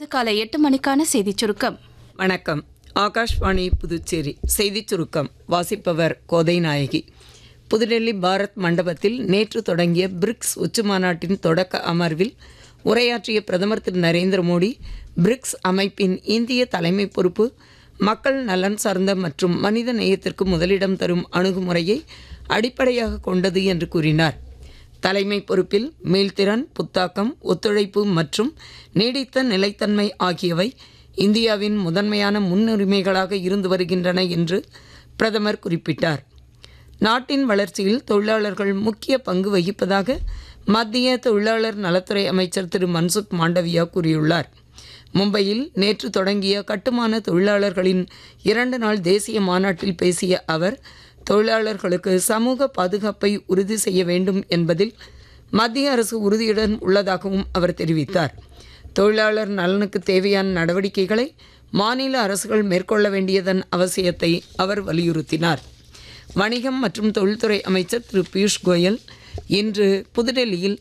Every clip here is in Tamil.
தொடர்வது காலை எட்டு மணிக்கான செய்திச் சுருக்கம் வணக்கம் ஆகாஷ்வாணி புதுச்சேரி செய்திச் சுருக்கம் வாசிப்பவர் கோதை நாயகி புதுடெல்லி பாரத் மண்டபத்தில் நேற்று தொடங்கிய பிரிக்ஸ் உச்சிமாநாட்டின் தொடக்க அமர்வில் உரையாற்றிய பிரதமர் திரு நரேந்திர மோடி பிரிக்ஸ் அமைப்பின் இந்திய தலைமை பொறுப்பு மக்கள் நலன் சார்ந்த மற்றும் மனித நேயத்திற்கு முதலிடம் தரும் அணுகுமுறையை அடிப்படையாக கொண்டது என்று கூறினார் தலைமை பொறுப்பில் மீள்திறன் புத்தாக்கம் ஒத்துழைப்பு மற்றும் நீடித்த நிலைத்தன்மை ஆகியவை இந்தியாவின் முதன்மையான முன்னுரிமைகளாக இருந்து வருகின்றன என்று பிரதமர் குறிப்பிட்டார் நாட்டின் வளர்ச்சியில் தொழிலாளர்கள் முக்கிய பங்கு வகிப்பதாக மத்திய தொழிலாளர் நலத்துறை அமைச்சர் திரு மன்சுக் மாண்டவியா கூறியுள்ளார் மும்பையில் நேற்று தொடங்கிய கட்டுமான தொழிலாளர்களின் இரண்டு நாள் தேசிய மாநாட்டில் பேசிய அவர் தொழிலாளர்களுக்கு சமூக பாதுகாப்பை உறுதி செய்ய வேண்டும் என்பதில் மத்திய அரசு உறுதியுடன் உள்ளதாகவும் அவர் தெரிவித்தார் தொழிலாளர் நலனுக்கு தேவையான நடவடிக்கைகளை மாநில அரசுகள் மேற்கொள்ள வேண்டியதன் அவசியத்தை அவர் வலியுறுத்தினார் வணிகம் மற்றும் தொழில்துறை அமைச்சர் திரு பியூஷ் கோயல் இன்று புதுடெல்லியில்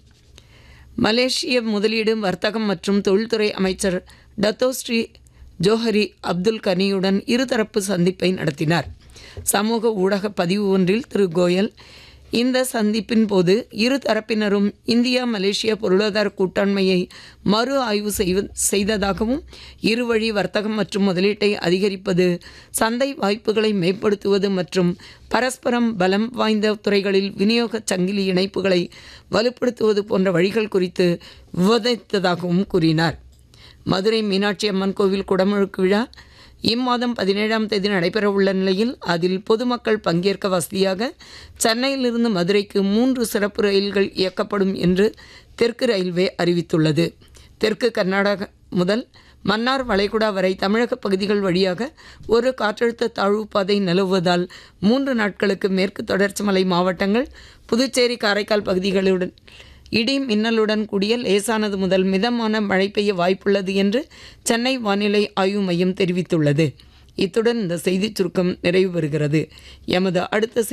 மலேசிய முதலீடு வர்த்தகம் மற்றும் தொழில்துறை அமைச்சர் டத்தோஸ்ரீ ஜோஹரி அப்துல் கனியுடன் இருதரப்பு சந்திப்பை நடத்தினார் சமூக ஊடக பதிவு ஒன்றில் திரு கோயல் இந்த சந்திப்பின் போது இரு தரப்பினரும் இந்தியா மலேசியா பொருளாதார கூட்டாண்மையை மறு ஆய்வு செய்வ செய்ததாகவும் இருவழி வர்த்தகம் மற்றும் முதலீட்டை அதிகரிப்பது சந்தை வாய்ப்புகளை மேம்படுத்துவது மற்றும் பரஸ்பரம் பலம் வாய்ந்த துறைகளில் விநியோக சங்கிலி இணைப்புகளை வலுப்படுத்துவது போன்ற வழிகள் குறித்து விவாதித்ததாகவும் கூறினார் மதுரை மீனாட்சி அம்மன் கோவில் குடமுழுக்கு விழா இம்மாதம் பதினேழாம் தேதி நடைபெறவுள்ள நிலையில் அதில் பொதுமக்கள் பங்கேற்க வசதியாக சென்னையிலிருந்து மதுரைக்கு மூன்று சிறப்பு ரயில்கள் இயக்கப்படும் என்று தெற்கு ரயில்வே அறிவித்துள்ளது தெற்கு கர்நாடகா முதல் மன்னார் வளைகுடா வரை தமிழக பகுதிகள் வழியாக ஒரு காற்றழுத்த தாழ்வு பாதை நிலவுவதால் மூன்று நாட்களுக்கு மேற்கு தொடர்ச்சி மலை மாவட்டங்கள் புதுச்சேரி காரைக்கால் பகுதிகளுடன் இடி மின்னலுடன் கூடிய லேசானது முதல் மிதமான மழை பெய்ய வாய்ப்புள்ளது என்று சென்னை வானிலை ஆய்வு மையம் தெரிவித்துள்ளது இத்துடன் இந்த செய்திச் சுருக்கம் நிறைவு பெறுகிறது எமது அடுத்த